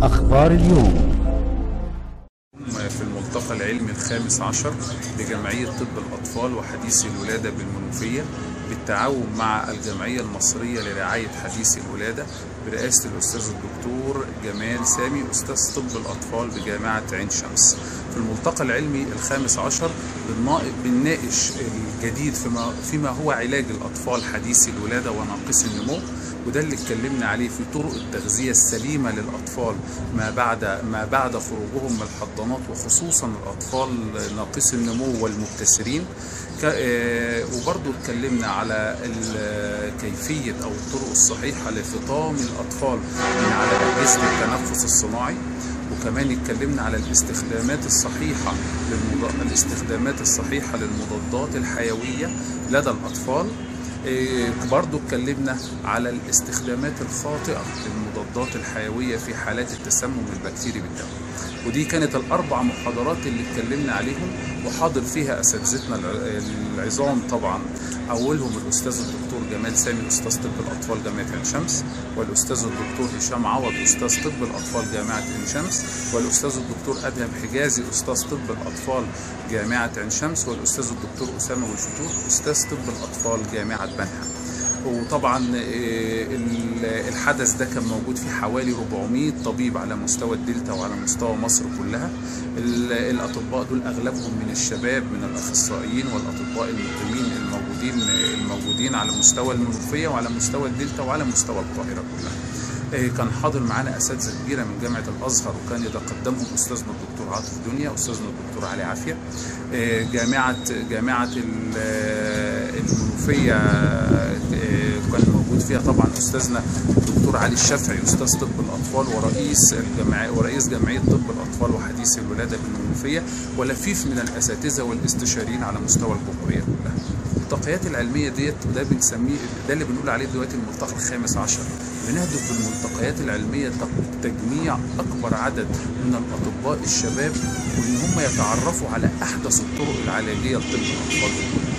أخبار اليوم في الملتقى العلمي الخامس عشر لجمعية طب الأطفال وحديثي الولادة بالمنوفية بالتعاون مع الجمعية المصرية لرعاية حديثي الولادة برئاسة الأستاذ الدكتور جمال سامي أستاذ طب الأطفال بجامعة عين شمس في الملتقى العلمي الخامس عشر بنناقش الجديد فيما, فيما هو علاج الأطفال حديثي الولادة وناقصي النمو وده اللي اتكلمنا عليه في طرق التغذية السليمة للأطفال ما بعد ما بعد خروجهم من الحضانات وخصوصا الأطفال ناقصي النمو والمبتسرين وبرضه اتكلمنا على كيفية أو الطرق الصحيحة لفطام الأطفال من على أجهزة التنفس الصناعي وكمان اتكلمنا على الاستخدامات الصحيحة للمض... الاستخدامات الصحيحة للمضادات الحيوية لدى الأطفال إيه برضو اتكلمنا على الاستخدامات الخاطئة للمضادات الحيوية في حالات التسمم البكتيري بالدم ودي كانت الأربع محاضرات اللي اتكلمنا عليهم وحاضر فيها أساتذتنا العظام طبعا أولهم الأستاذ الدكتور جمال سامي أستاذ طب الأطفال جامعة عين شمس والأستاذ الدكتور هشام عوض أستاذ طب الأطفال جامعة عين شمس والأستاذ الدكتور أدهم حجازي أستاذ طب الأطفال جامعة عين شمس والأستاذ الدكتور أسامة والفتوح أستاذ طب الأطفال جامعة بنها وطبعا الحدث ده كان موجود في حوالي 400 طبيب على مستوى الدلتا وعلى مستوى مصر كلها الاطباء دول اغلبهم من الشباب من الاخصائيين والاطباء المقيمين الموجودين الموجودين على مستوى المنوفيه وعلى مستوى الدلتا وعلى مستوى القاهره كلها كان حاضر معانا اساتذه كبيره من جامعه الازهر وكان يتقدمهم استاذنا الدكتور عاطف دنيا استاذنا الدكتور علي عافيه جامعه جامعه المنوفيه كان موجود فيها طبعا استاذنا الدكتور علي الشافعي استاذ طب الاطفال ورئيس الجمعيه ورئيس جمعيه طب الاطفال وحديث الولاده بالمنوفيه ولفيف من الاساتذه والاستشاريين على مستوى الجمهوريه كلها. الملتقيات العلميه ديت وده بنسميه ده اللي بنقول عليه دلوقتي الملتقى الخامس عشر بنهدف بالملتقيات العلميه تجميع اكبر عدد من الاطباء الشباب وان هم يتعرفوا على احدث الطرق العلاجيه لطب الاطفال